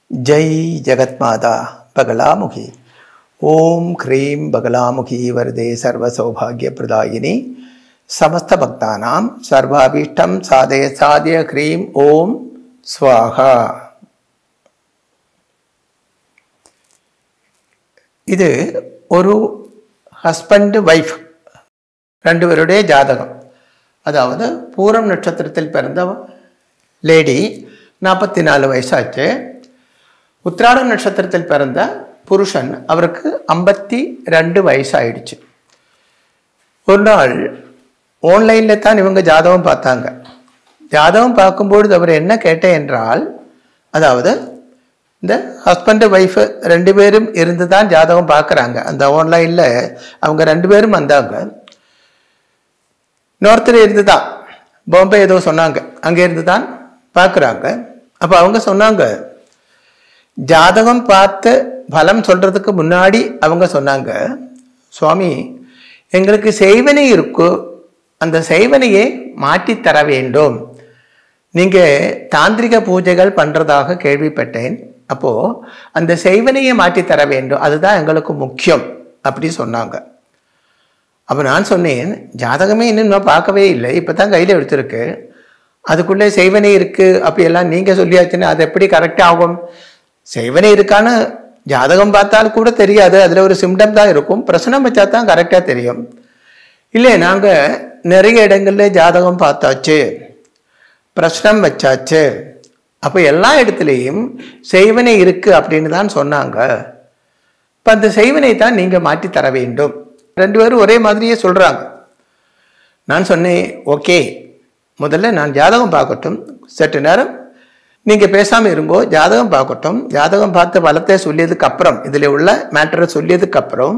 जय जगत्माता बगलामुखी ओम ह्रीं बगलामुखी वरदे सर्वसौभाग्यप्रदायिनी समस्तभक्तानां सर्वाभीष्टं साधय साधय ह्रीं ओम स्वाहा இது ஒரு ஹஸ்பண்ட் ஒய்ஃப் ரெண்டு பேருடைய ஜாதகம் அதாவது பூரம் நட்சத்திரத்தில் பிறந்த லேடி நாற்பத்தி நாலு வயசாச்சு உத்திராடம் நட்சத்திரத்தில் பிறந்த புருஷன் அவருக்கு ஐம்பத்தி ரெண்டு வயசாயிடுச்சு ஒரு நாள் ஆன்லைனில் தான் இவங்க ஜாதகம் பார்த்தாங்க ஜாதகம் பார்க்கும்பொழுது அவர் என்ன கேட்டேன் என்றால் அதாவது இந்த ஹஸ்பண்ட் ஒய்ஃபு ரெண்டு பேரும் இருந்து தான் ஜாதகம் பார்க்குறாங்க அந்த ஆன்லைனில் அவங்க ரெண்டு பேரும் வந்தாங்க இன்னொருத்தர் இருந்து தான் பாம்பே ஏதோ சொன்னாங்க அங்கே இருந்து தான் பார்க்குறாங்க அப்போ அவங்க சொன்னாங்க ஜாதகம் பார்த்து பலம் சொல்கிறதுக்கு முன்னாடி அவங்க சொன்னாங்க சுவாமி எங்களுக்கு செய்வனை இருக்கு அந்த செய்வனையை மாற்றி தர வேண்டும் நீங்கள் தாந்திரிக பூஜைகள் பண்ணுறதாக கேள்விப்பட்டேன் அப்போது அந்த செய்வனையை மாற்றி தர வேண்டும் அதுதான் எங்களுக்கு முக்கியம் அப்படி சொன்னாங்க அப்போ நான் சொன்னேன் ஜாதகமே இன்னும் நான் பார்க்கவே இல்லை இப்போ தான் கையில் எடுத்திருக்கு அதுக்குள்ளே செய்வனை இருக்குது அப்படியெல்லாம் நீங்கள் சொல்லியாச்சுன்னா அது எப்படி கரெக்டாக ஆகும் செய்வனை இருக்கான்னு ஜாதகம் பார்த்தால் கூட தெரியாது அதில் ஒரு சிம்டம் தான் இருக்கும் பிரச்சனை வச்சா தான் கரெக்டாக தெரியும் இல்லை நாங்கள் நிறைய இடங்களில் ஜாதகம் பார்த்தாச்சு பிரச்சனம் வச்சாச்சு அப்போ எல்லா இடத்துலையும் செய்வனை இருக்குது அப்படின்னு தான் சொன்னாங்க இப்போ அந்த செய்வனை தான் நீங்கள் மாற்றி தர வேண்டும் ரெண்டு பேரும் ஒரே மாதிரியே சொல்கிறாங்க நான் சொன்னேன் ஓகே முதல்ல நான் ஜாதகம் பார்க்கட்டும் சற்று நேரம் நீங்கள் பேசாமல் இருங்கோ ஜாதகம் பார்க்கட்டும் ஜாதகம் பார்த்து பலத்தை சொல்லியதுக்கு அப்புறம் இதில் உள்ள மேட்டரை சொல்லியதுக்கு அப்புறம்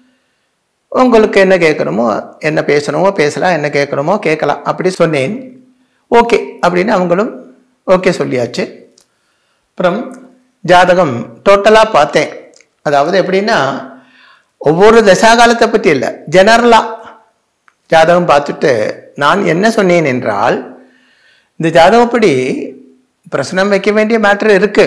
உங்களுக்கு என்ன கேட்கணுமோ என்ன பேசணுமோ பேசலாம் என்ன கேட்கணுமோ கேட்கலாம் அப்படி சொன்னேன் ஓகே அப்படின்னு அவங்களும் ஓகே சொல்லியாச்சு அப்புறம் ஜாதகம் டோட்டலாக பார்த்தேன் அதாவது எப்படின்னா ஒவ்வொரு தசாகாலத்தை பற்றி இல்லை ஜெனரலாக ஜாதகம் பார்த்துட்டு நான் என்ன சொன்னேன் என்றால் இந்த ஜாதகப்படி பிரசனம் வைக்க வேண்டிய மேட்ரு இருக்கு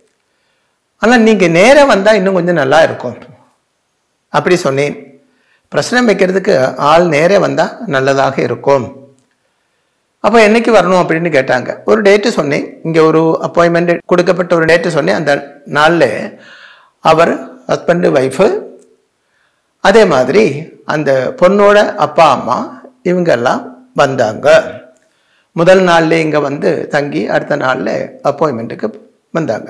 ஆனால் நீங்கள் நேராக வந்தால் இன்னும் கொஞ்சம் நல்லா இருக்கும் அப்படி சொன்னேன் பிரசனம் வைக்கிறதுக்கு ஆள் நேரே வந்தால் நல்லதாக இருக்கும் அப்போ என்னைக்கு வரணும் அப்படின்னு கேட்டாங்க ஒரு டேட்டு சொன்னேன் இங்கே ஒரு அப்பாயின்மெண்ட் கொடுக்கப்பட்ட ஒரு டேட்டு சொன்னேன் அந்த நாளில் அவர் ஹஸ்பண்டு ஒய்ஃபு அதே மாதிரி அந்த பொண்ணோட அப்பா அம்மா இவங்கெல்லாம் வந்தாங்க முதல் நாள்ல இங்கே வந்து தங்கி அடுத்த நாளில் அப்பாயின்மெண்ட்டுக்கு வந்தாங்க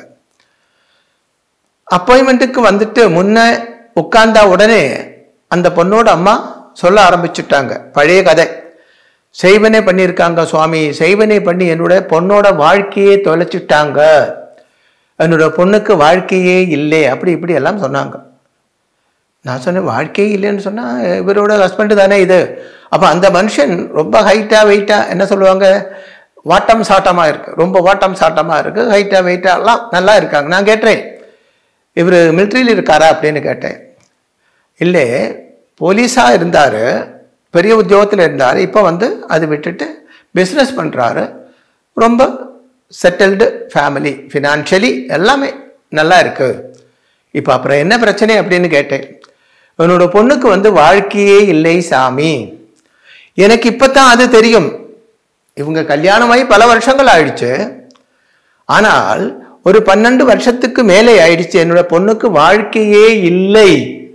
அப்பாயின்மெண்ட்டுக்கு வந்துட்டு முன்ன உட்கார்ந்தா உடனே அந்த பொண்ணோட அம்மா சொல்ல ஆரம்பிச்சுட்டாங்க பழைய கதை செய்வனே பண்ணியிருக்காங்க சுவாமி செய்வனே பண்ணி என்னோட பொண்ணோட வாழ்க்கையே தொலைச்சிட்டாங்க என்னோட பொண்ணுக்கு வாழ்க்கையே இல்லை அப்படி இப்படி எல்லாம் சொன்னாங்க நான் சொன்னேன் வாழ்க்கையே இல்லைன்னு சொன்னால் இவரோட ஹஸ்பண்டு தானே இது அப்போ அந்த மனுஷன் ரொம்ப ஹைட்டாக வெயிட்டாக என்ன சொல்லுவாங்க வாட்டம் சாட்டமாக இருக்குது ரொம்ப வாட்டம் சாட்டமாக இருக்குது ஹைட்டாக வெயிட்டாக எல்லாம் நல்லா இருக்காங்க நான் கேட்டேன் இவர் மிலிட்ரியில் இருக்காரா அப்படின்னு கேட்டேன் இல்லை போலீஸாக இருந்தார் பெரிய உத்தியோகத்தில் இருந்தார் இப்போ வந்து அது விட்டுட்டு பிஸ்னஸ் பண்ணுறாரு ரொம்ப செட்டில்டு ஃபேமிலி ஃபினான்ஷியலி எல்லாமே நல்லா இருக்கு இப்போ அப்புறம் என்ன பிரச்சனை அப்படின்னு கேட்டேன் என்னோட பொண்ணுக்கு வந்து வாழ்க்கையே இல்லை சாமி எனக்கு இப்போ தான் அது தெரியும் இவங்க கல்யாணமாகி பல வருஷங்கள் ஆயிடுச்சு ஆனால் ஒரு பன்னெண்டு வருஷத்துக்கு மேலே ஆயிடுச்சு என்னோட பொண்ணுக்கு வாழ்க்கையே இல்லை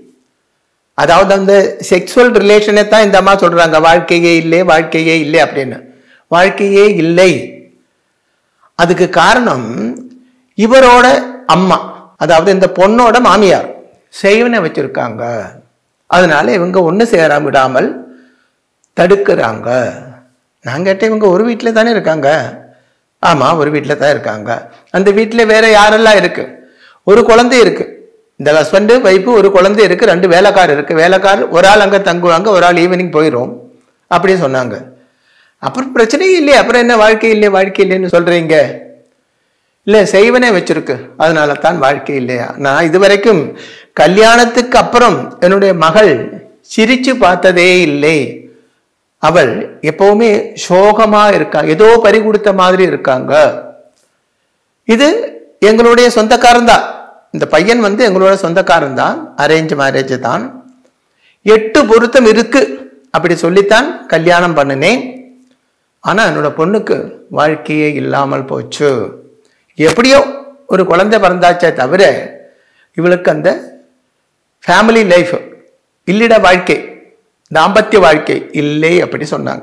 அதாவது அந்த செக்ஸுவல் ரிலேஷனை தான் இந்த அம்மா சொல்றாங்க வாழ்க்கையே இல்லை வாழ்க்கையே இல்லை அப்படின்னு வாழ்க்கையே இல்லை அதுக்கு காரணம் இவரோட அம்மா அதாவது இந்த பொண்ணோட மாமியார் செய்வனை வச்சிருக்காங்க அதனால இவங்க ஒன்று சேர விடாமல் தடுக்கிறாங்க நான் கேட்டேன் இவங்க ஒரு வீட்டில் தானே இருக்காங்க ஆமாம் ஒரு வீட்டில் தான் இருக்காங்க அந்த வீட்டில் வேற யாரெல்லாம் இருக்கு ஒரு குழந்தை இருக்கு இந்த ஹஸ்பண்டு ஒய்ஃபு ஒரு குழந்தை இருக்கு ரெண்டு வேலைக்கார் இருக்கு வேலைக்கார் ஒரு ஆள் அங்கே தங்குவாங்க ஒரு ஆள் ஈவினிங் போயிடும் அப்படி சொன்னாங்க அப்புறம் பிரச்சனையே இல்லையே அப்புறம் என்ன வாழ்க்கை இல்லையே வாழ்க்கை இல்லைன்னு சொல்றீங்க இல்லை செய்வனே வச்சிருக்கு அதனால தான் வாழ்க்கை இல்லையா நான் இதுவரைக்கும் கல்யாணத்துக்கு அப்புறம் என்னுடைய மகள் சிரிச்சு பார்த்ததே இல்லை அவள் எப்பவுமே சோகமா இருக்கா ஏதோ பறி கொடுத்த மாதிரி இருக்காங்க இது எங்களுடைய சொந்தக்காரன் தான் இந்த பையன் வந்து எங்களோட சொந்தக்காரன் தான் அரேஞ்ச் மேரேஜ் தான் எட்டு பொருத்தம் இருக்கு அப்படி சொல்லித்தான் கல்யாணம் பண்ணினேன் ஆனா என்னோட பொண்ணுக்கு வாழ்க்கையே இல்லாமல் போச்சு எப்படியோ ஒரு குழந்தை பிறந்தாச்சே தவிர இவளுக்கு அந்த ஃபேமிலி லைஃப் இல்லிட வாழ்க்கை தாம்பத்திய வாழ்க்கை இல்லை அப்படி சொன்னாங்க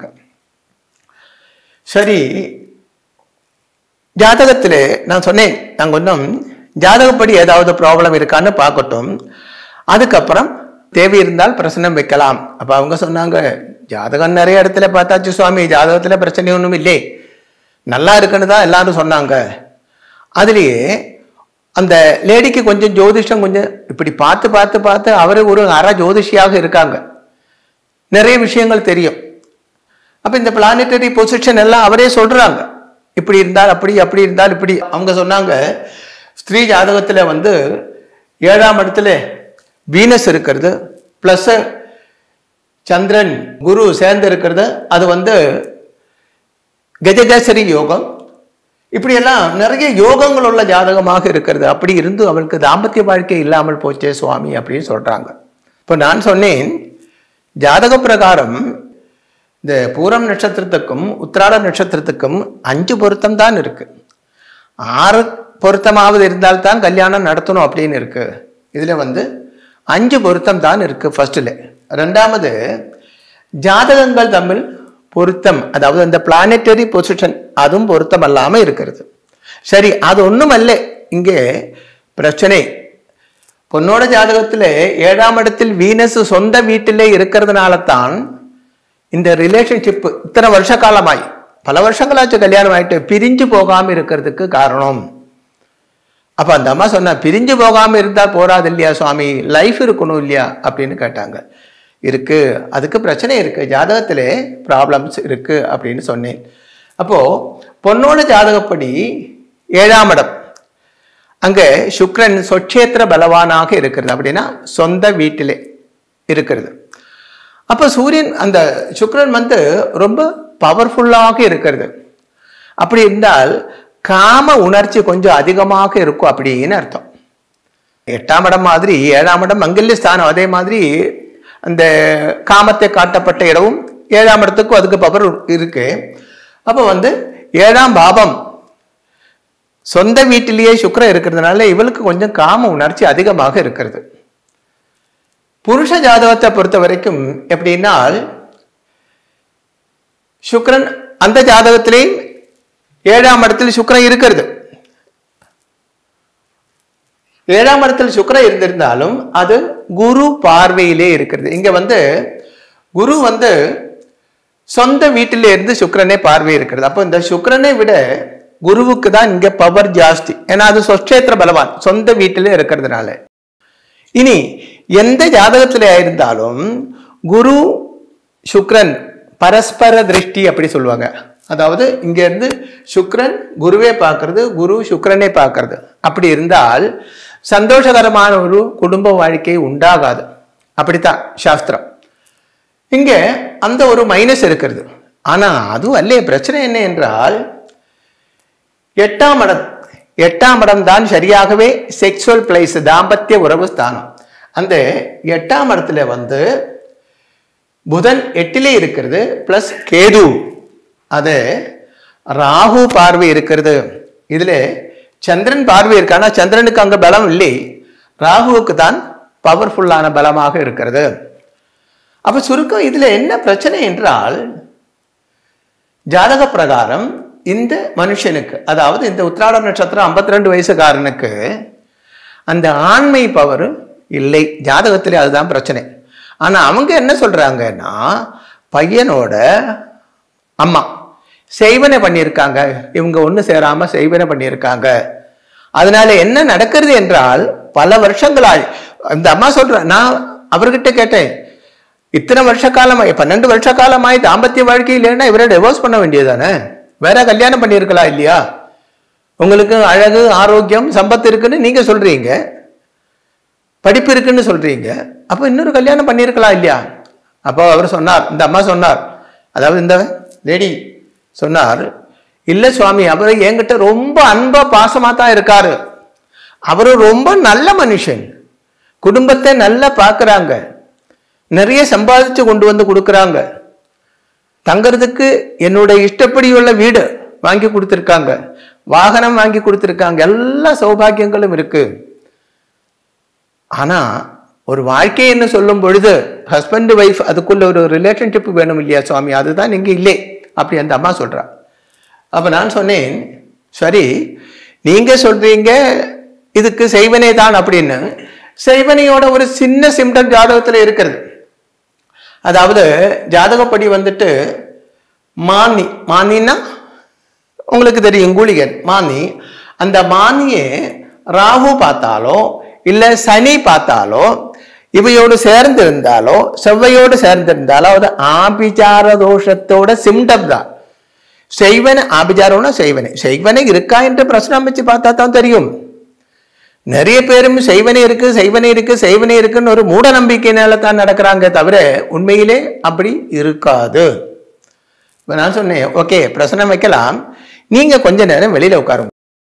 சரி ஜாதகத்தில் நான் சொன்னேன் நாங்கள் கொஞ்சம் ஜாதகப்படி ஏதாவது ப்ராப்ளம் இருக்கான்னு பார்க்கட்டும் அதுக்கப்புறம் தேவை இருந்தால் பிரச்சனை வைக்கலாம் அப்போ அவங்க சொன்னாங்க ஜாதகம் நிறைய இடத்துல பார்த்தாச்சு சுவாமி ஜாதகத்தில் பிரச்சனை ஒன்றும் இல்லை நல்லா இருக்குன்னு தான் எல்லாரும் சொன்னாங்க அதுலேயே அந்த லேடிக்கு கொஞ்சம் ஜோதிஷம் கொஞ்சம் இப்படி பார்த்து பார்த்து பார்த்து அவர் ஒரு அற ஜோதிஷியாக இருக்காங்க நிறைய விஷயங்கள் தெரியும் அப்போ இந்த பிளானட்டரி பொசிஷன் எல்லாம் அவரே சொல்றாங்க இப்படி இருந்தால் அப்படி அப்படி இருந்தால் இப்படி அவங்க சொன்னாங்க ஸ்திரீ ஜாதகத்தில் வந்து ஏழாம் இடத்துல வீனஸ் இருக்கிறது ப்ளஸ் சந்திரன் குரு சேர்ந்து இருக்கிறது அது வந்து கஜகேசரி யோகம் இப்படியெல்லாம் நிறைய யோகங்கள் உள்ள ஜாதகமாக இருக்கிறது அப்படி இருந்து அவளுக்கு தாம்பத்திய வாழ்க்கை இல்லாமல் போச்சே சுவாமி அப்படின்னு சொல்றாங்க இப்போ நான் சொன்னேன் ஜாதக பிரகாரம் இந்த பூரம் நட்சத்திரத்துக்கும் உத்திராட நட்சத்திரத்துக்கும் அஞ்சு பொருத்தம் தான் இருக்கு ஆறு பொருத்தமாவது இருந்தால்தான் கல்யாணம் நடத்தணும் அப்படின்னு இருக்கு இதுல வந்து அஞ்சு பொருத்தம் தான் இருக்கு ஃபர்ஸ்ட்ல ரெண்டாவது ஜாதகங்கள் தமிழ் பொருத்தம் அதாவது அந்த பிளானட்டரி பொசிஷன் அதுவும் பொருத்தம் அல்லாம இருக்கிறது சரி அது ஒண்ணும் அல்ல இங்கே பிரச்சனை பொண்ணோட ஜாதகத்துல ஏழாம் இடத்தில் வீனஸ் சொந்த வீட்டிலே இருக்கிறதுனால தான் இந்த ரிலேஷன்ஷிப் இத்தனை வருஷ காலமாய் பல வருஷங்களாச்சு கல்யாணம் ஆயிட்டு பிரிஞ்சு போகாம இருக்கிறதுக்கு காரணம் அப்ப அந்த அம்மா சொன்னா பிரிஞ்சு போகாம இருந்தா போறாது இல்லையா சுவாமி லைஃப் இருக்கணும் இல்லையா அப்படின்னு கேட்டாங்க இருக்கு அதுக்கு பிரச்சனை இருக்கு ஜாதகத்திலே ப்ராப்ளம்ஸ் இருக்கு அப்படின்னு சொன்னேன் அப்போ பொண்ணோட ஜாதகப்படி ஏழாம் இடம் அங்க சுக்ரன் சொச்சேத்திர பலவானாக இருக்கிறது அப்படின்னா சொந்த வீட்டிலே இருக்கிறது அப்ப சூரியன் அந்த சுக்ரன் வந்து ரொம்ப பவர்ஃபுல்லாக இருக்கிறது அப்படி இருந்தால் காம உணர்ச்சி கொஞ்சம் அதிகமாக இருக்கும் அப்படின்னு அர்த்தம் எட்டாம் இடம் மாதிரி ஏழாம் இடம் மங்கல்ய ஸ்தானம் அதே மாதிரி அந்த காமத்தை காட்டப்பட்ட இடமும் ஏழாம் இடத்துக்கும் அதுக்கு பவர் இருக்கு அப்போ வந்து ஏழாம் பாவம் சொந்த வீட்டிலேயே சுக்கிரன் இருக்கிறதுனால இவளுக்கு கொஞ்சம் காம உணர்ச்சி அதிகமாக இருக்கிறது புருஷ ஜாதகத்தை பொறுத்த வரைக்கும் எப்படின்னால் சுக்கிரன் அந்த ஜாதகத்திலே ஏழாம் இடத்தில் சுக்கிரன் இருக்கிறது ஏழாம் இடத்தில் சுக்கிரன் இருந்திருந்தாலும் அது குரு பார்வையிலே இருக்கிறது இங்க வந்து குரு வந்து சொந்த வீட்டிலே இருந்து சுக்கிரனே பார்வை இருக்கிறது அப்போ இந்த சுக்கிரனை விட குருவுக்கு தான் இங்க பவர் ஜாஸ்தி ஏன்னா அது சொச்சேத்திர பலவான் சொந்த வீட்டிலே இருக்கிறதுனால இனி எந்த ஜாதகத்திலே இருந்தாலும் குரு சுக்ரன் பரஸ்பர திருஷ்டி அப்படி சொல்லுவாங்க அதாவது இங்க இருந்து சுக்ரன் குருவே பார்க்கறது குரு சுக்ரனே பார்க்கறது அப்படி இருந்தால் சந்தோஷகரமான ஒரு குடும்ப வாழ்க்கை உண்டாகாது அப்படித்தான் சாஸ்திரம் இங்க அந்த ஒரு மைனஸ் இருக்கிறது ஆனா அதுவும் அல்லே பிரச்சனை என்ன என்றால் எட்டாம் இடம் எட்டாம் இடம் தான் சரியாகவே செக்ஸுவல் பிளேஸ் தாம்பத்திய உறவு ஸ்தானம் அந்த எட்டாம் இடத்துல வந்து புதன் எட்டிலே இருக்கிறது பிளஸ் கேது அது ராகு பார்வை இருக்கிறது இதுல சந்திரன் பார்வை இருக்கு ஆனா சந்திரனுக்கு அங்க பலம் இல்லை ராகுவுக்கு தான் பவர்ஃபுல்லான பலமாக இருக்கிறது அப்ப சுருக்கம் இதுல என்ன பிரச்சனை என்றால் ஜாதக பிரகாரம் இந்த மனுஷனுக்கு அதாவது இந்த உத்திராட நட்சத்திரம் 52 ரெண்டு வயசுக்காரனுக்கு அந்த ஆண்மை பவர் இல்லை ஜாதகத்திலே அதுதான் பிரச்சனை ஆனா அவங்க என்ன சொல்றாங்கன்னா பையனோட அம்மா செய்வனை பண்ணியிருக்காங்க இவங்க ஒண்ணு சேராம செய்வனை பண்ணியிருக்காங்க அதனால என்ன நடக்கிறது என்றால் பல வருஷங்களாய் இந்த அம்மா சொல்ற நான் அவர்கிட்ட கேட்டேன் இத்தனை வருஷ காலமாய் பன்னெண்டு வருஷ காலமாய் தாம்பத்திய வாழ்க்கை இல்லைன்னா இவரை டிவோர்ஸ் பண்ண வேண்டியதானே வேற கல்யாணம் பண்ணியிருக்கலாம் இல்லையா உங்களுக்கு அழகு ஆரோக்கியம் சம்பத்து இருக்குன்னு நீங்க சொல்றீங்க படிப்பு இருக்குன்னு சொல்றீங்க அப்போ இன்னொரு கல்யாணம் பண்ணியிருக்கலாம் இல்லையா அப்போ அவர் சொன்னார் இந்த அம்மா சொன்னார் அதாவது இந்த லேடி சொன்னார் இல்ல சுவாமி அவர் என்கிட்ட ரொம்ப அன்பா பாசமா தான் இருக்காரு அவரு ரொம்ப நல்ல மனுஷன் குடும்பத்தை நல்லா பார்க்கறாங்க நிறைய சம்பாதிச்சு கொண்டு வந்து கொடுக்கறாங்க தங்கறதுக்கு என்னோட இஷ்டப்படி உள்ள வீடு வாங்கி கொடுத்துருக்காங்க வாகனம் வாங்கி கொடுத்துருக்காங்க எல்லா சௌபாகியங்களும் இருக்கு ஆனா ஒரு வாழ்க்கைன்னு சொல்லும் பொழுது ஹஸ்பண்ட் ஒய்ஃப் அதுக்குள்ள ஒரு ரிலேஷன்ஷிப் வேணும் இல்லையா சுவாமி அதுதான் இங்க இல்லை அப்படி அந்த அம்மா சொல்றா அப்ப நான் சொன்னேன் சரி நீங்க சொல்றீங்க இதுக்கு செய்வனே தான் அப்படின்னு செய்வனையோட ஒரு சின்ன சிம்டம் ஜாதகத்துல இருக்கிறது அதாவது ஜாதகப்படி வந்துட்டு மானி மானின்னா உங்களுக்கு தெரியும் கூலிகன் மானி அந்த மானியை ராகு பார்த்தாலோ இல்ல சனி பார்த்தாலோ இவையோடு சேர்ந்து இருந்தாலோ செவ்வையோடு சேர்ந்து இருந்தாலோ அது ஆபிச்சார தோஷத்தோட சிம்டம் தான் செய்வன ஆபிச்சாரம்னா செய்வனை செய்வனை இருக்கா என்ற பிரச்சனை வச்சு பார்த்தா தான் தெரியும் நிறைய பேரும் செய்வனை இருக்கு செய்வனை இருக்கு செய்வனை இருக்குன்னு ஒரு மூட நம்பிக்கையினால தான் நடக்கிறாங்க தவிர உண்மையிலே அப்படி இருக்காது இப்ப நான் சொன்னேன் ஓகே பிரச்சனை வைக்கலாம் நீங்க கொஞ்ச நேரம் வெளியில உட்காருங்க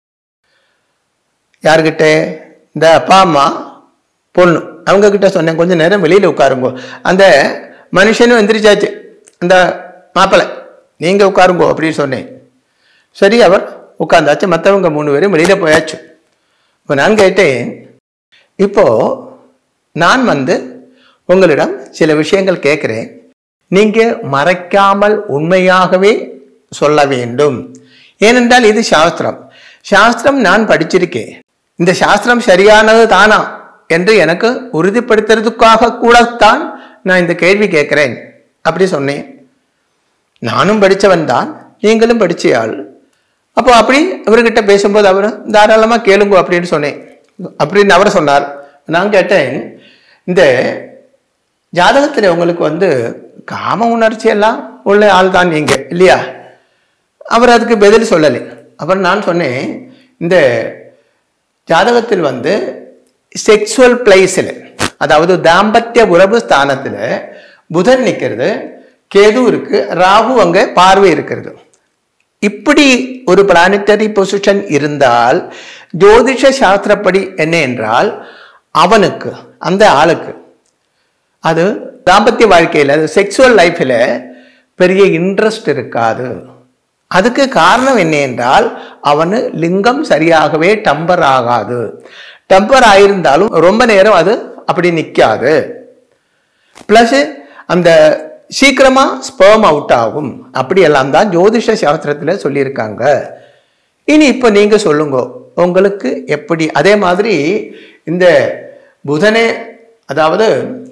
யாருக்கிட்ட இந்த அப்பா அம்மா பொண்ணு அவங்க கிட்ட சொன்னேன் கொஞ்ச நேரம் வெளியில உட்காருங்க அந்த மனுஷனும் எந்திரிச்சாச்சு அந்த மாப்பிள்ளை நீங்க உட்காருங்கோ அப்படின்னு சொன்னேன் சரி அவர் உட்கார்ந்தாச்சு மற்றவங்க மூணு பேரும் வெளியில போயாச்சு இப்போ நான் கேட்டேன் இப்போ நான் வந்து உங்களிடம் சில விஷயங்கள் கேட்குறேன் நீங்க மறைக்காமல் உண்மையாகவே சொல்ல வேண்டும் ஏனென்றால் இது சாஸ்திரம் சாஸ்திரம் நான் படிச்சிருக்கேன் இந்த சாஸ்திரம் சரியானது தானா என்று எனக்கு உறுதிப்படுத்துறதுக்காக கூடத்தான் நான் இந்த கேள்வி கேட்கிறேன் அப்படி சொன்னேன் நானும் படிச்சவன் தான் நீங்களும் படிச்ச ஆள் அப்போ அப்படி இவர்கிட்ட பேசும்போது அவர் தாராளமா கேளுங்க அப்படின்னு சொன்னேன் அப்படின்னு அவர் சொன்னார் நான் கேட்டேன் இந்த ஜாதகத்தில் உங்களுக்கு வந்து காம உணர்ச்சி எல்லாம் உள்ள ஆள் தான் நீங்க இல்லையா அவர் அதுக்கு பதில் சொல்லலை அப்புறம் நான் சொன்னேன் இந்த ஜாதகத்தில் வந்து செக்ஸுவல் பிளேஸில் அதாவது தாம்பத்திய உறவு ஸ்தானத்தில் புதன் நிற்கிறது கேது இருக்கு ராகு அங்க பார்வை இருக்கிறது இப்படி ஒரு பிளானட்டரி பொசிஷன் இருந்தால் ஜோதிஷ சாஸ்திரப்படி என்ன என்றால் அவனுக்கு அந்த ஆளுக்கு அது தாம்பத்திய வாழ்க்கையில் அது செக்ஸுவல் லைஃப்பில் பெரிய இன்ட்ரெஸ்ட் இருக்காது அதுக்கு காரணம் என்ன என்றால் அவனு லிங்கம் சரியாகவே டம்பர் ஆகாது டம்பர் ஆயிருந்தாலும் ரொம்ப நேரம் அது அப்படி நிற்காது ப்ளஸ் அந்த சீக்கிரமா ஸ்பெர்ம் அவுட் ஆகும் அப்படி எல்லாம் தான் ஜோதிஷ சாஸ்திரத்துல சொல்லியிருக்காங்க இனி இப்போ நீங்க சொல்லுங்க உங்களுக்கு எப்படி அதே மாதிரி இந்த புதனே அதாவது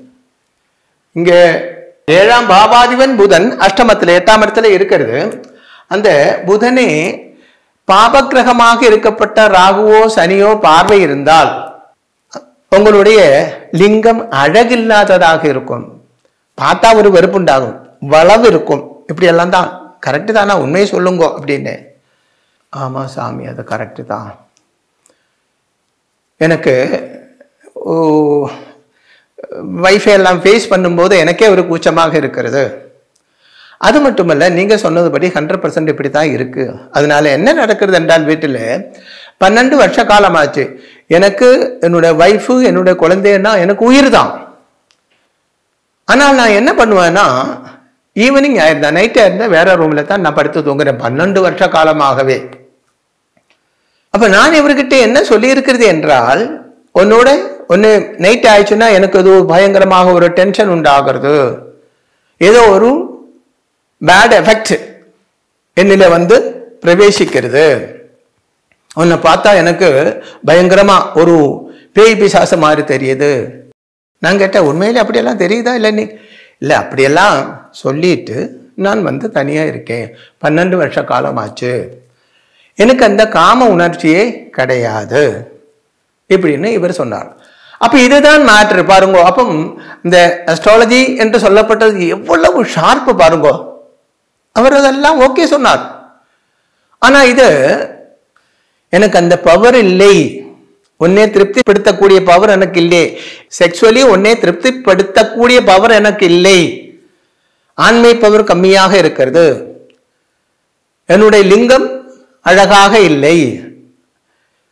இங்க ஏழாம் பாபாதிபன் புதன் அஷ்டமத்துல எட்டாம் இடத்துல இருக்கிறது அந்த புதனே பாபக்கிரகமாக இருக்கப்பட்ட ராகுவோ சனியோ பார்வை இருந்தால் உங்களுடைய லிங்கம் அழகில்லாததாக இருக்கும் பார்த்தா ஒரு வெறுப்புண்டாகும் வளவு இருக்கும் இப்படி எல்லாம் தான் கரெக்டு தானா உண்மையை சொல்லுங்க அப்படின்னு ஆமா சாமி அது கரெக்டு தான் எனக்கு வைஃபை எல்லாம் ஃபேஸ் பண்ணும்போது எனக்கே ஒரு கூச்சமாக இருக்கிறது அது மட்டுமல்ல நீங்க சொன்னதுபடி ஹண்ட்ரட் பர்சன்ட் இப்படி தான் இருக்கு அதனால என்ன நடக்கிறது என்றால் வீட்டில் பன்னெண்டு வருஷ காலமாச்சு எனக்கு என்னோட ஒய்ஃபு என்னோட குழந்தைன்னா எனக்கு உயிர் தான் ஆனால் நான் என்ன பண்ணுவேன்னா ஈவினிங் ஆயிருந்தா நைட் ஆயிருந்தா வேற ரூம்ல தான் நான் படுத்து தூங்குறேன் பன்னெண்டு வருஷ காலமாகவே அப்ப நான் இவர்கிட்ட என்ன சொல்லி இருக்கிறது என்றால் உன்னோட ஒன்று நைட் ஆயிடுச்சுன்னா எனக்கு அது பயங்கரமாக ஒரு டென்ஷன் உண்டாகிறது ஏதோ ஒரு பேட் எஃபெக்ட் என்னில வந்து பிரவேசிக்கிறது உன்னை பார்த்தா எனக்கு பயங்கரமா ஒரு பேய் பிசாசு மாதிரி தெரியுது நான் கேட்டேன் உண்மையிலே அப்படியெல்லாம் தெரியுதா இல்லை நீ இல்லை அப்படியெல்லாம் சொல்லிட்டு நான் வந்து தனியாக இருக்கேன் பன்னெண்டு வருஷ காலமாச்சு எனக்கு அந்த காம உணர்ச்சியே கிடையாது இப்படின்னு இவர் சொன்னார் அப்ப இதுதான் மேட்ரு பாருங்க அப்போ இந்த அஸ்ட்ராலஜி என்று சொல்லப்பட்டது எவ்வளவு ஷார்ப்பு பாருங்க அவர் அதெல்லாம் ஓகே சொன்னார் ஆனா இது எனக்கு அந்த பவர் இல்லை உன்னே திருப்திப்படுத்தக்கூடிய பவர் எனக்கு இல்லை செக்ஷுவலி உன்னே திருப்திப்படுத்தக்கூடிய பவர் எனக்கு இல்லை ஆண்மை பவர் கம்மியாக இருக்கிறது என்னுடைய லிங்கம் அழகாக இல்லை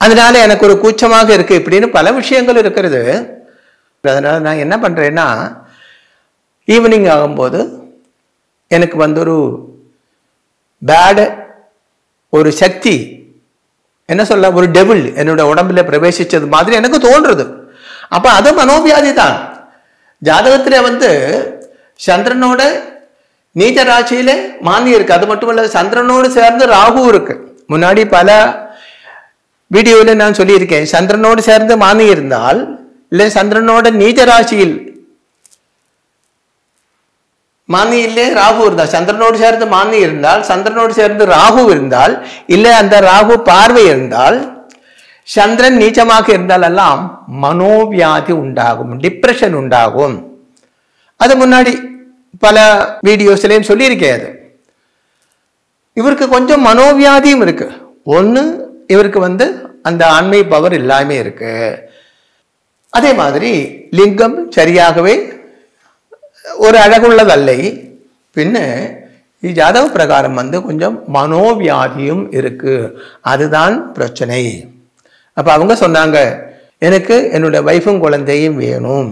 அதனால எனக்கு ஒரு கூச்சமாக இருக்கு இப்படின்னு பல விஷயங்கள் இருக்கிறது அதனால நான் என்ன பண்றேன்னா ஈவினிங் ஆகும்போது எனக்கு வந்து ஒரு பேடு ஒரு சக்தி என்ன சொல்ல ஒரு டெபிள் என்னோட உடம்புல பிரவேசிச்சது மாதிரி எனக்கு தோன்றுறது அப்ப அது மனோவியாதி தான் ஜாதகத்துல வந்து சந்திரனோட நீச்ச ராசியில மாந்தி இருக்கு அது மட்டும் இல்ல சந்திரனோடு சேர்ந்து ராகு இருக்கு முன்னாடி பல வீடியோவில் நான் சொல்லியிருக்கேன் சந்திரனோடு சேர்ந்து மாந்தி இருந்தால் இல்லை சந்திரனோட நீச்ச ராசியில் மானியிலே ராகு இருந்தால் சந்திரனோடு சேர்ந்து மானி இருந்தால் சந்திரனோடு சேர்ந்து ராகு இருந்தால் இல்லை அந்த ராகு பார்வை இருந்தால் சந்திரன் நீச்சமாக இருந்தால் எல்லாம் மனோவியாதி உண்டாகும் டிப்ரெஷன் உண்டாகும் அது முன்னாடி பல வீடியோஸ்லையும் சொல்லியிருக்கேன் அது இவருக்கு கொஞ்சம் மனோவியாதியும் இருக்கு ஒன்று இவருக்கு வந்து அந்த ஆண்மை பவர் எல்லாமே இருக்கு அதே மாதிரி லிங்கம் சரியாகவே ஒரு அழகுள்ளதல்லை பின்ன ഈ ஜாதக பிரகாரம் வந்து கொஞ்சம் மனோவியாதியும் இருக்கு அதுதான் பிரச்சனை அப்ப அவங்க சொன்னாங்க எனக்கு என்னோட வைஃபும் குழந்தையும் வேணும்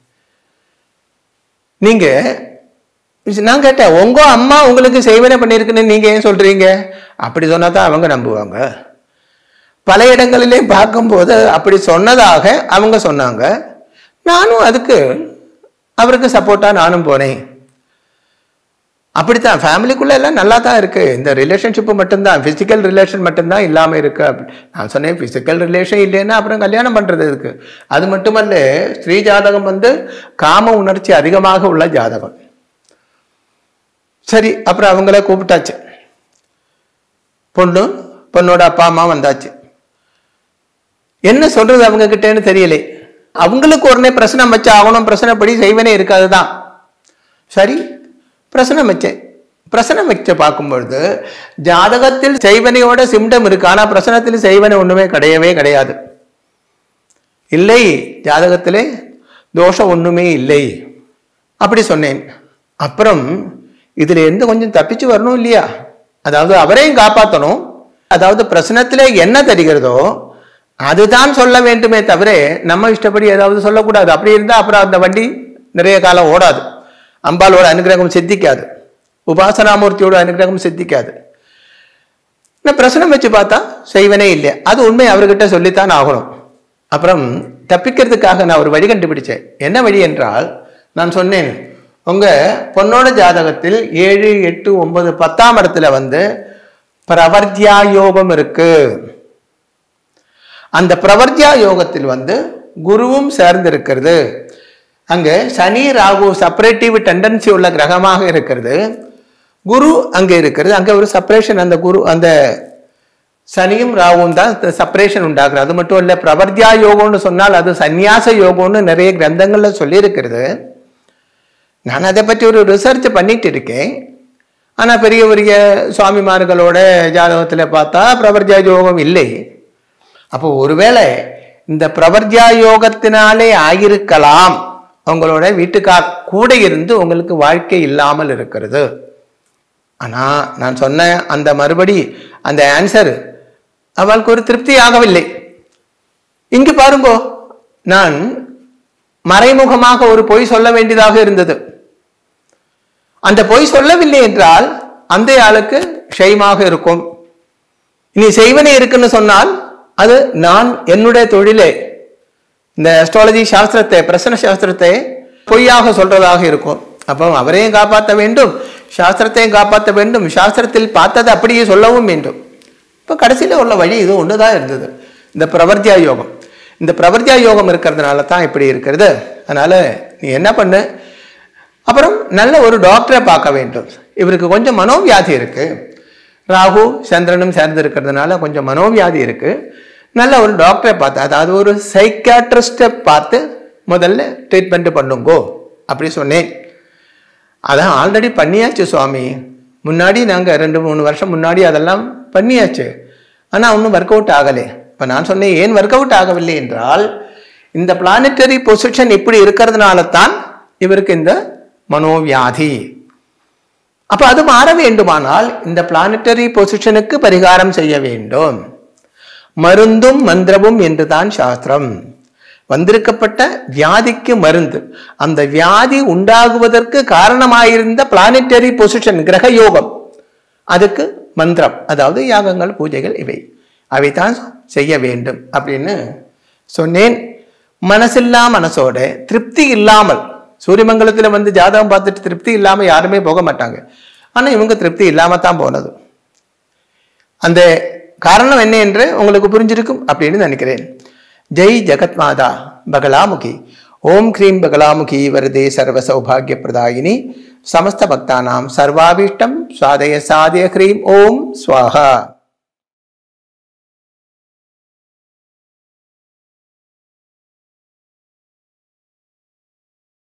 நீங்க நான் கேட்டேன் உங்க அம்மா உங்களுக்கு செய்வனை பண்ணியிருக்குன்னு நீங்க ஏன் சொல்றீங்க அப்படி சொன்னா தான் அவங்க நம்புவாங்க பல இடங்களிலே பார்க்கும்போது அப்படி சொன்னதாக அவங்க சொன்னாங்க நானும் அதுக்கு அவருக்கு சப்போர்ட்டா நானும் போனேன் அப்படித்தான் ஃபேமிலிக்குள்ள எல்லாம் நல்லா தான் இருக்கு இந்த ரிலேஷன்ஷிப் மட்டும்தான் பிசிக்கல் ரிலேஷன் மட்டும்தான் இல்லாம இருக்கு அப்படி நான் சொன்னேன் பிசிக்கல் ரிலேஷன் இல்லைன்னா அப்புறம் கல்யாணம் பண்றது இருக்கு அது மட்டுமல்ல ஸ்ரீ ஜாதகம் வந்து காம உணர்ச்சி அதிகமாக உள்ள ஜாதகம் சரி அப்புறம் அவங்கள கூப்பிட்டாச்சு பொண்ணு பொண்ணோட அப்பா அம்மா வந்தாச்சு என்ன சொல்றது அவங்க கிட்டேன்னு தெரியலே அவங்களுக்கு உடனே பிரச்சனை வச்சு ஆகணும் பிரச்சனைப்படி செய்வனே இருக்காதுதான் சரி பிரச்சனை வச்சேன் பிரச்சனை வச்ச பார்க்கும்பொழுது ஜாதகத்தில் செய்வனையோட சிம்டம் இருக்கு ஆனா பிரசனத்தில் செய்வனை ஒண்ணுமே கிடையவே கிடையாது இல்லை ஜாதகத்திலே தோஷம் ஒண்ணுமே இல்லை அப்படி சொன்னேன் அப்புறம் இதுல இருந்து கொஞ்சம் தப்பிச்சு வரணும் இல்லையா அதாவது அவரையும் காப்பாற்றணும் அதாவது பிரச்சனத்திலே என்ன தெரிகிறதோ அதுதான் சொல்ல வேண்டுமே தவிர நம்ம இஷ்டப்படி ஏதாவது சொல்லக்கூடாது அப்படி இருந்தா அப்புறம் அந்த வண்டி நிறைய காலம் ஓடாது அம்பாலோட அனுகிரகம் சித்திக்காது உபாசனாமூர்த்தியோட அனுகிரகம் சித்திக்காது நான் பிரசனம் வச்சு பார்த்தா செய்வனே இல்லை அது உண்மை அவர்கிட்ட சொல்லித்தான் ஆகணும் அப்புறம் தப்பிக்கிறதுக்காக நான் ஒரு வழி கண்டுபிடிச்சேன் என்ன வழி என்றால் நான் சொன்னேன் உங்க பொண்ணோட ஜாதகத்தில் ஏழு எட்டு ஒன்பது பத்தாம் இடத்துல வந்து பிரவர்த்தியா யோகம் இருக்கு அந்த பிரவர்த்தியா யோகத்தில் வந்து குருவும் சேர்ந்து இருக்கிறது அங்க சனி ராகு செப்பரேட்டிவ் டெண்டன்சி உள்ள கிரகமாக இருக்கிறது குரு அங்கே இருக்கிறது அங்க ஒரு செப்பரேஷன் அந்த குரு அந்த சனியும் ராகுவும் தான் செப்பரேஷன் உண்டாக்குறது அது மட்டும் இல்ல பிரவர்த்தியா யோகம்னு சொன்னால் அது சந்நியாச யோகம்னு நிறைய கிரந்தங்கள்ல சொல்லியிருக்கிறது நான் அதை பற்றி ஒரு ரிசர்ச் பண்ணிட்டு இருக்கேன் ஆனா பெரிய பெரிய சுவாமிமார்களோட ஜாதகத்துல பார்த்தா பிரவர்த்தியா யோகம் இல்லை அப்போ ஒருவேளை இந்த பிரவர்த்தியா யோகத்தினாலே ஆகியிருக்கலாம் உங்களோட வீட்டுக்கார் கூட இருந்து உங்களுக்கு வாழ்க்கை இல்லாமல் இருக்கிறது ஆனா நான் சொன்ன அந்த மறுபடி அந்த ஆன்சர் அவளுக்கு ஒரு திருப்தி ஆகவில்லை இங்கு பாருங்கோ நான் மறைமுகமாக ஒரு பொய் சொல்ல வேண்டியதாக இருந்தது அந்த பொய் சொல்லவில்லை என்றால் அந்த ஆளுக்கு ஷயமாக இருக்கும் இனி செய்வனே இருக்குன்னு சொன்னால் அது நான் என்னுடைய தொழிலே இந்த அஸ்ட்ராலஜி சாஸ்திரத்தை பிரசன சாஸ்திரத்தை பொய்யாக சொல்றதாக இருக்கும் அப்போ அவரையும் காப்பாற்ற வேண்டும் சாஸ்திரத்தையும் காப்பாற்ற வேண்டும் சாஸ்திரத்தில் பார்த்ததை அப்படியே சொல்லவும் வேண்டும் இப்போ கடைசியில் உள்ள வழி இது ஒன்று தான் இருந்தது இந்த பிரவர்த்தியா யோகம் இந்த பிரவர்த்தியா யோகம் இருக்கிறதுனால தான் இப்படி இருக்கிறது அதனால நீ என்ன பண்ணு அப்புறம் நல்ல ஒரு டாக்டரை பார்க்க வேண்டும் இவருக்கு கொஞ்சம் மனோவியாதி இருக்கு ராகு சந்திரனும் சேர்ந்து இருக்கிறதுனால கொஞ்சம் மனோவியாதி இருக்கு நல்ல ஒரு டாக்டரை பார்த்து அதாவது ஒரு சைக்காட்ரிஸ்டை பார்த்து முதல்ல ட்ரீட்மெண்ட் பண்ணுங்கோ அப்படி சொன்னேன் அதான் ஆல்ரெடி பண்ணியாச்சு சுவாமி முன்னாடி நாங்கள் ரெண்டு மூணு வருஷம் முன்னாடி அதெல்லாம் பண்ணியாச்சு ஆனால் ஒன்றும் ஒர்க் அவுட் ஆகலை இப்போ நான் சொன்னேன் ஏன் ஒர்க் அவுட் ஆகவில்லை என்றால் இந்த பிளானட்டரி பொசிஷன் இப்படி இருக்கிறதுனால தான் இவருக்கு இந்த மனோவியாதி அப்ப அது மாற வேண்டுமானால் இந்த பிளானட்டரி பொசிஷனுக்கு பரிகாரம் செய்ய வேண்டும் மருந்தும் மந்திரமும் என்றுதான் சாஸ்திரம் வந்திருக்கப்பட்ட வியாதிக்கு மருந்து அந்த வியாதி உண்டாகுவதற்கு காரணமாயிருந்த பிளானட்டரி பொசிஷன் கிரக யோகம் அதுக்கு மந்திரம் அதாவது யாகங்கள் பூஜைகள் இவை அவைதான் செய்ய வேண்டும் அப்படின்னு சொன்னேன் மனசில்லா மனசோட திருப்தி இல்லாமல் சூரியமங்கலத்தில் வந்து ஜாதகம் பார்த்துட்டு திருப்தி இல்லாமல் யாருமே போக மாட்டாங்க ஆனால் இவங்க திருப்தி இல்லாமல் தான் போனது அந்த காரணம் என்ன என்று உங்களுக்கு புரிஞ்சிருக்கும் அப்படின்னு நினைக்கிறேன் ஜெய் ஜெகத் மாதா பகலாமுகி ஓம் க்ரீம் பகலாமுகி வரதே சர்வ சௌபாகிய பிரதாயினி சமஸ்த பக்தானாம் சர்வாபீஷ்டம் சுவாதய சாதய ஹ்ரீம் ஓம் ஸ்வாஹா